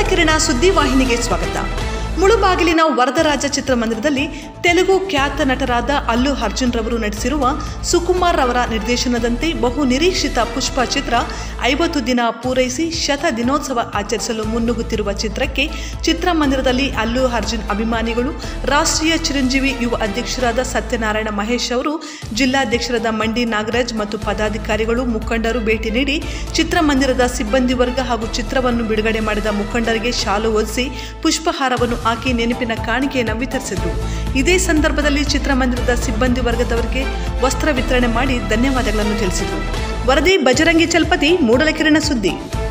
ಮೂಡಲಕಿರಣ ಸುದ್ದಿವಾಹಿನಿಗೆ ಸ್ವಾಗತ ಮುಳುಬಾಗಿಲಿನ ವರದರಾಜ ಚಿತ್ರಮಂದಿರದಲ್ಲಿ ತೆಲುಗು ಖ್ಯಾತ ನಟರಾದ ಅಲ್ಲು ಅರ್ಜುನ್ ರವರು ನಟಿಸಿರುವ ಸುಕುಮಾರ್ ಅವರ ನಿರ್ದೇಶನದಂತೆ ಬಹು ನಿರೀಕ್ಷಿತ ಪುಷ್ಪ ಚಿತ್ರ ಐವತ್ತು ದಿನ ಪೂರೈಸಿ ಶತ ದಿನೋತ್ಸವ ಆಚರಿಸಲು ಮುನ್ನುಗ್ಗುತ್ತಿರುವ ಚಿತ್ರಕ್ಕೆ ಚಿತ್ರಮಂದಿರದಲ್ಲಿ ಅಲ್ಲು ಅರ್ಜುನ್ ಅಭಿಮಾನಿಗಳು ರಾಷ್ಟ್ರೀಯ ಚಿರಂಜೀವಿ ಯುವ ಅಧ್ಯಕ್ಷರಾದ ಸತ್ಯನಾರಾಯಣ ಮಹೇಶ್ ಅವರು ಜಿಲ್ಲಾಧ್ಯಕ್ಷರಾದ ಮಂಡಿ ನಾಗರಾಜ್ ಮತ್ತು ಪದಾಧಿಕಾರಿಗಳು ಮುಖಂಡರು ಭೇಟಿ ನೀಡಿ ಚಿತ್ರಮಂದಿರದ ಸಿಬ್ಬಂದಿ ವರ್ಗ ಹಾಗೂ ಚಿತ್ರವನ್ನು ಬಿಡುಗಡೆ ಮಾಡಿದ ಮುಖಂಡರಿಗೆ ಶಾಲು ಹೊದಿಸಿ ಪುಷ್ಪಹಾರವನ್ನು ಹಾಕಿ ನೆನಪಿನ ಕಾಣಿಕೆಯನ್ನು ವಿತರಿಸಿದರು ಇದೇ ಸಂದರ್ಭದಲ್ಲಿ ಚಿತ್ರಮಂದಿರದ ಸಿಬ್ಬಂದಿ ವರ್ಗದವರಿಗೆ ವಸ್ತ್ರ ವಿತರಣೆ ಮಾಡಿ ಧನ್ಯವಾದಗಳನ್ನು ತಿಳಿಸಿದರು ವರದಿ ಬಜರಂಗಿ ಚಲ್ಪತಿ ಮೂಡಲಕಿರಣ ಸುದ್ದಿ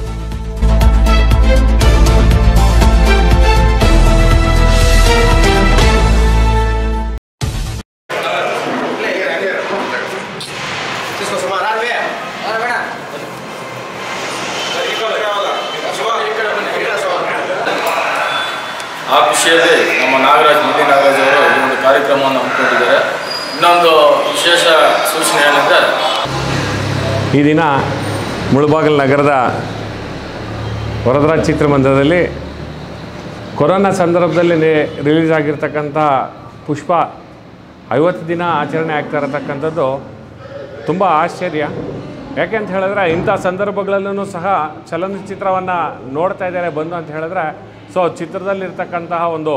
Cisco sama Ranwe. ಅಲ್ಲ ಬೇಡ ಆ ಖುಷಿಯಲ್ಲಿ ನಮ್ಮ ನಾಗರಾಜ್ ಮಲ್ಲಿ ನಾಗರಾಜ್ ಅವರು ಈ ಒಂದು ಕಾರ್ಯಕ್ರಮವನ್ನು ಹಮ್ಮಿಕೊಂಡಿದ್ದಾರೆ ಇನ್ನೊಂದು ವಿಶೇಷ ಸೂಚನೆ ಏನಂದರೆ ಈ ದಿನ ಮುಳುಬಾಗಿಲು ನಗರದ ವರದರಾಜ್ ಚಿತ್ರಮಂದಿರದಲ್ಲಿ ಕೊರೋನಾ ಸಂದರ್ಭದಲ್ಲಿ ನೆ- ರಿಲೀಸ್ ಆಗಿರ್ತಕ್ಕಂಥ ಪುಷ್ಪ ಐವತ್ತು ದಿನ ಆಚರಣೆ ಆಗ್ತಾ ಇರತಕ್ಕಂಥದ್ದು ತುಂಬ ಆಶ್ಚರ್ಯ ಯಾಕೆ ಅಂತ ಹೇಳಿದ್ರೆ ಇಂಥ ಸಂದರ್ಭಗಳಲ್ಲೂ ಸಹ ಚಲನಚಿತ್ರವನ್ನು ನೋಡ್ತಾ ಇದ್ದಾರೆ ಬಂದು ಅಂತ ಹೇಳಿದ್ರೆ ಸೊ ಚಿತ್ರದಲ್ಲಿರ್ತಕ್ಕಂತಹ ಒಂದು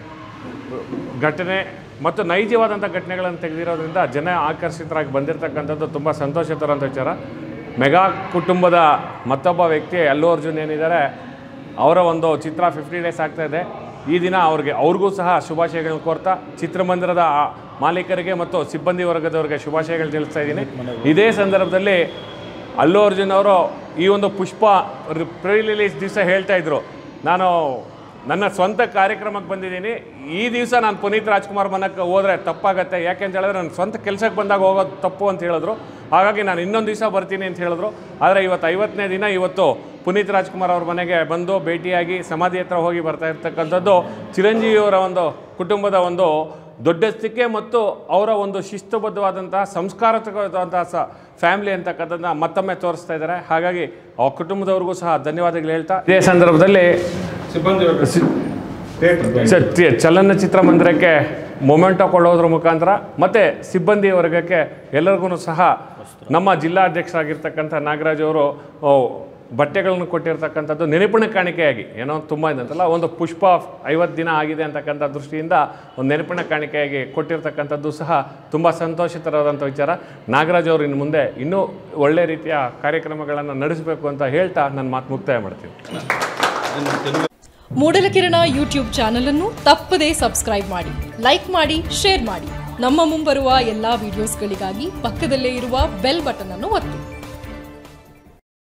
ಘಟನೆ ಮತ್ತು ನೈಜವಾದಂಥ ಘಟನೆಗಳನ್ನು ತೆಗೆದಿರೋದ್ರಿಂದ ಜನ ಆಕರ್ಷಿತರಾಗಿ ಬಂದಿರತಕ್ಕಂಥದ್ದು ತುಂಬ ಸಂತೋಷ ತರುವಂಥ ವಿಚಾರ ಮೆಗಾ ಕುಟುಂಬದ ಮತ್ತೊಬ್ಬ ವ್ಯಕ್ತಿ ಅಲ್ಲು ಅರ್ಜುನ್ ಏನಿದ್ದಾರೆ ಅವರ ಒಂದು ಚಿತ್ರ ಫಿಫ್ಟಿ ಡೇಸ್ ಆಗ್ತಾ ಇದೆ ಈ ದಿನ ಅವ್ರಿಗೆ ಅವ್ರಿಗೂ ಸಹ ಶುಭಾಶಯಗಳನ್ನ ಕೋರ್ತಾ ಚಿತ್ರಮಂದಿರದ ಆ ಮಾಲೀಕರಿಗೆ ಮತ್ತು ಸಿಬ್ಬಂದಿ ವರ್ಗದವರಿಗೆ ಶುಭಾಶಯಗಳು ತಿಳಿಸ್ತಾ ಇದ್ದೀನಿ ಇದೇ ಸಂದರ್ಭದಲ್ಲಿ ಅಲ್ಲು ಅರ್ಜುನ್ ಅವರು ಈ ಒಂದು ಪುಷ್ಪ ಪ್ರೀ ರಿಲೀಸ್ ದಿವಸ ಹೇಳ್ತಾ ಇದ್ರು ನಾನು ನನ್ನ ಸ್ವಂತ ಕಾರ್ಯಕ್ರಮಕ್ಕೆ ಬಂದಿದ್ದೀನಿ ಈ ದಿವಸ ನಾನು ಪುನೀತ್ ರಾಜ್ಕುಮಾರ್ ಮನಕ್ಕೆ ಹೋದರೆ ತಪ್ಪಾಗತ್ತೆ ಯಾಕೆ ಅಂತ ಹೇಳಿದ್ರೆ ನನ್ನ ಸ್ವಂತ ಕೆಲಸಕ್ಕೆ ಬಂದಾಗ ಹೋಗೋದು ತಪ್ಪು ಅಂತ ಹೇಳಿದ್ರು ಹಾಗಾಗಿ ನಾನು ಇನ್ನೊಂದು ದಿವಸ ಬರ್ತೀನಿ ಅಂತ ಹೇಳಿದ್ರು ಆದರೆ ಇವತ್ತು ಐವತ್ತನೇ ದಿನ ಇವತ್ತು ಪುನೀತ್ ರಾಜ್ಕುಮಾರ್ ಅವ್ರ ಮನೆಗೆ ಬಂದು ಭೇಟಿಯಾಗಿ ಸಮಾಧಿ ಹತ್ರ ಹೋಗಿ ಬರ್ತಾ ಇರ್ತಕ್ಕಂಥದ್ದು ಚಿರಂಜೀವಿಯವರ ಒಂದು ಕುಟುಂಬದ ಒಂದು ದೊಡ್ಡಸ್ತಿಕೆ ಮತ್ತು ಅವರ ಒಂದು ಶಿಸ್ತುಬದ್ಧವಾದಂತಹ ಸಂಸ್ಕಾರಯುತವಾದಂತಹ ಸ ಫ್ಯಾಮಿಲಿ ಅಂತಕ್ಕಂಥದ್ದನ್ನ ಮತ್ತೊಮ್ಮೆ ತೋರಿಸ್ತಾ ಇದ್ದಾರೆ ಹಾಗಾಗಿ ಆ ಕುಟುಂಬದವ್ರಿಗೂ ಸಹ ಧನ್ಯವಾದಗಳು ಹೇಳ್ತಾ ಇದೇ ಸಂದರ್ಭದಲ್ಲಿ ಸಿ- ಚ- ತಿ- ಚಲನಚಿತ್ರ ಮಂದಿರಕ್ಕೆ ಮೊಮೆಂಟೋ ಕೊಡೋದ್ರ ಮುಖಾಂತರ ಮತ್ತು ಸಿಬ್ಬಂದಿ ವರ್ಗಕ್ಕೆ ಎಲ್ಲರಿಗೂ ಸಹ ನಮ್ಮ ಜಿಲ್ಲಾಧ್ಯಕ್ಷರಾಗಿರ್ತಕ್ಕಂಥ ನಾಗರಾಜ್ ಅವರು ಓ, ಬಟ್ಟೆಗಳನ್ನು ಕೊಟ್ಟಿರ್ತಕ್ಕಂಥದ್ದು ನೆನಪಿನ ಕಾಣಿಕೆಯಾಗಿ ಏನೋ ತುಂಬ ಇದಂತಲ್ಲ ಒಂದು ಪುಷ್ಪ ಐವತ್ತು ದಿನ ಆಗಿದೆ ಅಂತಕ್ಕಂಥ ದೃಷ್ಟಿಯಿಂದ ಒಂದು ನೆನಪಿನ ಕಾಣಿಕೆಯಾಗಿ ಕೊಟ್ಟಿರ್ತಕ್ಕಂಥದ್ದು ಸಹ ತುಂಬ ಸಂತೋಷಿತರಾದಂಥ ವಿಚಾರ ನಾಗರಾಜ್ ಅವರು ಇನ್ನು ಮುಂದೆ ಇನ್ನೂ ಒಳ್ಳೆ ರೀತಿಯ ಕಾರ್ಯಕ್ರಮಗಳನ್ನು ನಡೆಸಬೇಕು ಅಂತ ಹೇಳ್ತಾ ನನ್ನ ಮಾತು ಮುಕ್ತಾಯ ಮಾಡ್ತೀನಿ ಮೂಡಲಕಿರಣ ಯೂಟ್ಯೂಬ್ ಚಾನಲ್ ಅನ್ನು ತಪ್ಪದೇ ಸಬ್ಸ್ಕ್ರೈಬ್ ಮಾಡಿ ಲೈಕ್ ಮಾಡಿ ಶೇರ್ ಮಾಡಿ ನಮ್ಮ ಮುಂಬರುವ ಎಲ್ಲಾ ವಿಡಿಯೋಸ್ಗಳಿಗಾಗಿ ಪಕ್ಕದಲ್ಲೇ ಇರುವ ಬೆಲ್ ಬಟನ್ ಅನ್ನು ಒತ್ತಿ